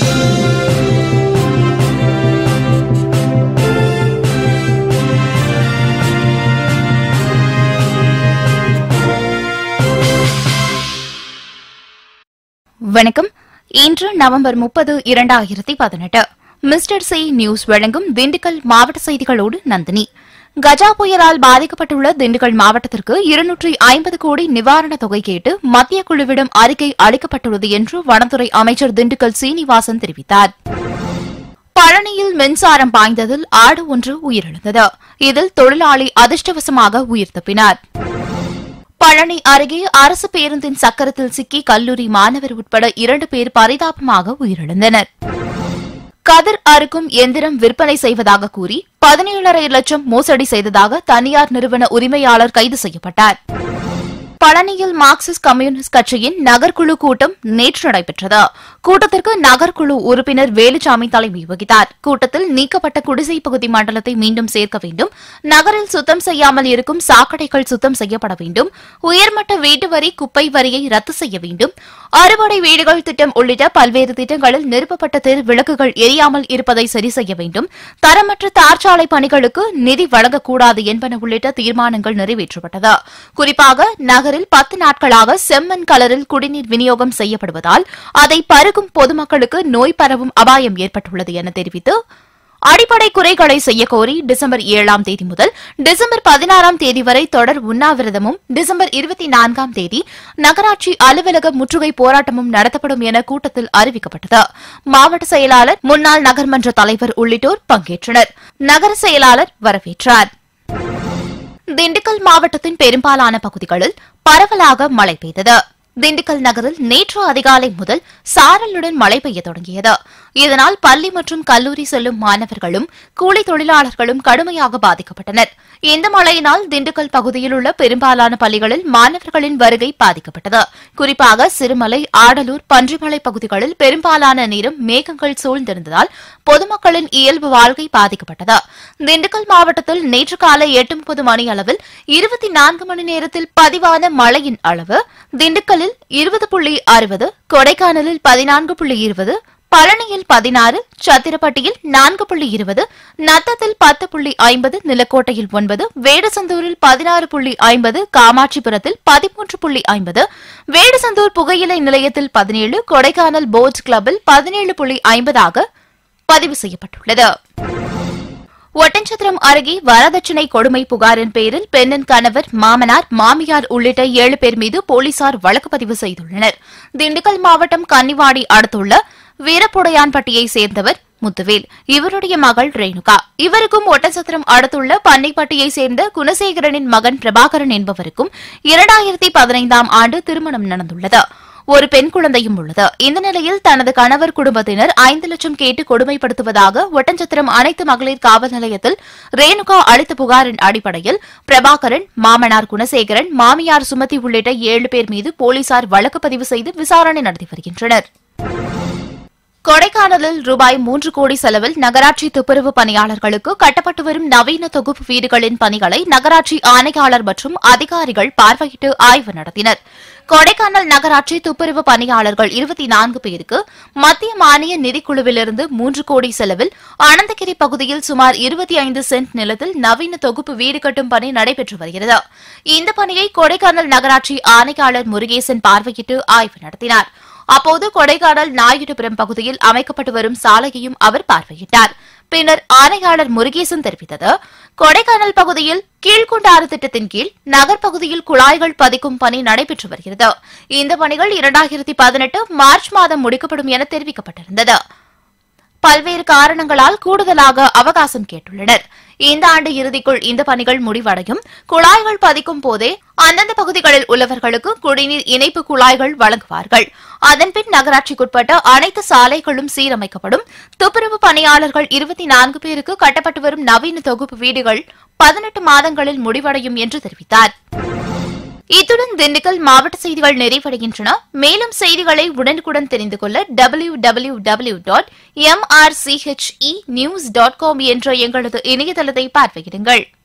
வணக்கம் இன்று நவம்பர் முப்பது இரண்டாயிரத்தி பதினெட்டு மிஸ்டர் சி நியூஸ் வழங்கும் திண்டுக்கல் மாவட்ட செய்திகளோடு நந்தினி கஜா புயலால் பாதிக்கப்பட்டுள்ள திண்டுக்கல் மாவட்டத்திற்கு இருநூற்றி ஐம்பது கோடி நிவாரணத் தொகை கேட்டு மத்திய குழுவிடம் அறிக்கை அளிக்கப்பட்டுள்ளது என்று வனத்துறை அமைச்சர் திண்டுக்கல் சீனிவாசன் தெரிவித்தார் பழனியில் மின்சாரம் பாய்ந்ததில் ஆடு ஒன்று உயிரிழந்தது இதில் தொழிலாளி அதிர்ஷ்டவசமாக உயிர் தப்பினார் பழனி அருகே அரசு பேருந்தின் சக்கரத்தில் சிக்கி கல்லூரி மாணவர் உட்பட இரண்டு பேர் பரிதாபமாக உயிரிழந்தனர் கதிர் அறுக்கும் எந்திரம் விற்பனை செய்வதாக கூறி பதினேழரை லட்சம் மோசடி செய்ததாக தனியார் நிறுவன உரிமையாளர் கைது செய்யப்பட்டார் பழனியில் மார்க்சிஸ்ட் கம்யூனிஸ்ட் கட்சியின் நகர்குழு கூட்டம் நேற்று நடைபெற்றது கூட்டத்திற்கு நகர்குழு உறுப்பினர் வேலுச்சாமி தலைமை வகித்தார் கூட்டத்தில் நீக்கப்பட்ட குடிசை பகுதி மண்டலத்தை மீண்டும் சேர்க்க வேண்டும் நகரில் சுத்தம் செய்யாமல் இருக்கும் சாக்கடைகள் சுத்தம் செய்யப்பட வேண்டும் உயர்மட்ட வீட்டு வரி குப்பை வரியை ரத்து செய்ய வேண்டும் அறுவடை வீடுகள் திட்டம் உள்ளிட்ட பல்வேறு திட்டங்களில் நிறுவப்பட்ட தெரு விளக்குகள் எரியாமல் இருப்பதை சரி செய்ய வேண்டும் தரமற்ற தார்ச்சாலை பணிகளுக்கு நிதி வழங்கக்கூடாது என்பன உள்ளிட்ட தீர்மானங்கள் நிறைவேற்றப்பட்டது குறிப்பாக நகரில் பத்து நாட்களாக செம்மண் கலரில் குடிநீர் விநியோகம் செய்யப்படுவதால் அதை பருகும் பொதுமக்களுக்கு நோய் பரவும் அபாயம் ஏற்பட்டுள்ளது என தெரிவித்து அடிப்படை குறைகளை செய்யக்கோரி டிசம்பர் ஏழாம் தேதி முதல் டிசம்பர் பதினாறாம் தேதி வரை தொடர் உண்ணாவிரதமும் டிசம்பர் இருபத்தி நான்காம் தேதி நகராட்சி அலுவலக முற்றுகை போராட்டமும் நடத்தப்படும் என கூட்டத்தில் அறிவிக்கப்பட்டது மாவட்ட செயலாளர் முன்னாள் நகர்மன்ற தலைவர் உள்ளிட்டோர் பங்கேற்றனர் நகர செயலாளர் வரவேற்றார் திண்டுக்கல் மாவட்டத்தின் பெரும்பாலான பகுதிகளில் பரவலாக மழை பெய்தது திண்டுக்கல் நகரில் நேற்று அதிகாலை முதல் சாரலுடன் மழை பெய்ய தொடங்கியது இதனால் பள்ளி மற்றும் கல்லூரி செல்லும் மாணவர்களும் கூலி தொழிலாளர்களும் கடுமையாக பாதிக்கப்பட்டனர் இந்த மழையினால் திண்டுக்கல் பகுதியில் உள்ள பெரும்பாலான பள்ளிகளில் மாணவர்களின் வருகை பாதிக்கப்பட்டது குறிப்பாக சிறுமலை ஆடலூர் பன்றிமலை பகுதிகளில் பெரும்பாலான நேரம் மேகங்கள் சூழ்ந்திருந்ததால் பொதுமக்களின் இயல்பு வாழ்க்கை பாதிக்கப்பட்டது திண்டுக்கல் மாவட்டத்தில் நேற்று காலை எட்டு முப்பது மணி அளவில் இருபத்தி நான்கு மணி நேரத்தில் பதிவான மழையின் அளவு திண்டுக்கல்லில் இருபது புள்ளி அறுபது கொடைக்கானலில் பதினான்கு புள்ளி இருபது பழனியில் பதினாறு சத்திரப்பட்டியில் நான்கு புள்ளி இருபது நத்தத்தில் பத்து புள்ளி ஐம்பது நிலக்கோட்டையில் ஒன்பது வேடசந்தூரில் பதினாறு புள்ளி ஐம்பது காமாட்சிபுரத்தில் பதிமூன்று புள்ளி ஐம்பது வேடசந்தூர் புகையிலை நிலையத்தில் பதினேழு கொடைக்கானல் போட் கிளப்பில் பதினேழு புள்ளி ஐம்பதாக பதிவு செய்யப்பட்டுள்ளது ஒட்டன்சத்திரம் அருகே வரதட்சணை கொடுமை புகாரின் பேரில் பெண்ணின் கணவர் மாமனார் மாமியார் உள்ளிட்ட ஏழு பேர் மீது போலீசார் வழக்கு பதிவு செய்துள்ளனர் திண்டுக்கல் மாவட்டம் கன்னிவாடி அடுத்துள்ள வீரப்புடையான்பட்டியை சேர்ந்தவர் முத்துவேல் இவருடைய மகள் ரேணுகா இவருக்கும் ஒட்டசத்திரம் அடுத்துள்ள பண்ணைப்பட்டியை சேர்ந்த குணசேகரனின் மகன் பிரபாகரன் என்பவருக்கும் இரண்டாயிரத்தி பதினைந்தாம் ஆண்டு திருமணம் நடந்துள்ளது ஒரு பெண் குழந்தையும் உள்ளது இந்த நிலையில் தனது கணவர் குடும்பத்தினர் ஐந்து லட்சம் கேட்டு கொடுமைப்படுத்துவதாக ஒட்டஞ்சத்திரம் அனைத்து மகளிர் காவல் நிலையத்தில் ரேணுகா அளித்த புகாரின் அடிப்படையில் பிரபாகரன் மாமனார் குணசேகரன் மாமியார் சுமதி உள்ளிட்ட ஏழு பேர் மீது போலீசார் வழக்கு பதிவு செய்து விசாரணை நடத்தி வருகின்றனர் கொடைக்கானலில் ரூபாய் மூன்று கோடி செலவில் நகராட்சி துப்புரவு பணியாளர்களுக்கு கட்டப்பட்டு வரும் நவீன தொகுப்பு வீடுகளின் பணிகளை நகராட்சி ஆணையாளர் மற்றும் அதிகாரிகள் பார்வையிட்டு ஆய்வு நடத்தினர் கொடைக்கானல் நகராட்சி துப்புரவு பணியாளர்கள் இருபத்தி நான்கு பேருக்கு மத்திய மானிய நிதிக்குழுவிலிருந்து மூன்று கோடி செலவில் அனந்தகிரி பகுதியில் சுமார் இருபத்தி ஐந்து சென்ட் நிலத்தில் நவீன தொகுப்பு வீடு கட்டும் பணி நடைபெற்று வருகிறது இந்த பணியை கொடைக்கானல் நகராட்சி ஆணையாளர் முருகேசன் பார்வையிட்டு ஆய்வு நடத்தினார் அப்போது கொடைக்கானல் நாயுடுபுரம் பகுதியில் அமைக்கப்பட்டு வரும் சாலையையும் அவர் பார்வையிட்டார் பின்னர் ஆணையாளர் முருகேசன் தெரிவித்தது கொடைக்கானல் பகுதியில் கீழ்குண்டாறு திட்டத்தின் கீழ் நகர்ப்பகுதியில் குழாய்கள் பதிக்கும் பணி நடைபெற்று வருகிறது இந்த பணிகள் இரண்டாயிரத்தி பதினெட்டு மார்ச் மாதம் முடிக்கப்படும் என தெரிவிக்கப்பட்டிருந்தது பல்வேறு காரணங்களால் கூடுதலாக அவகாசம் கேட்டுள்ளனர் இந்த ஆண்டு இறுதிக்குள் இந்த பணிகள் முடிவடையும் குழாய்கள் பதிக்கும் போதே அந்தந்த பகுதிகளில் உள்ளவர்களுக்கு குடிநீர் இணைப்பு குழாய்கள் வழங்குவார்கள் அதன்பின் நகராட்சிக்குட்பட்ட அனைத்து சாலைகளும் சீரமைக்கப்படும் துப்புரவு பணியாளர்கள் இருபத்தி நான்கு பேருக்கு கட்டப்பட்டு வரும் நவீன தொகுப்பு வீடுகள் பதினெட்டு மாதங்களில் முடிவடையும் என்று தெரிவித்தார் இத்துடன் திண்டுக்கல் மாவட்ட செய்திகள் நிறைவடைகின்றன மேலும் செய்திகளை உடனுக்குடன் தெரிந்து கொள்ள W W W dot MRCHE news dot com என்ற எங்களது இணையதளத்தை பார்வையிடுங்கள்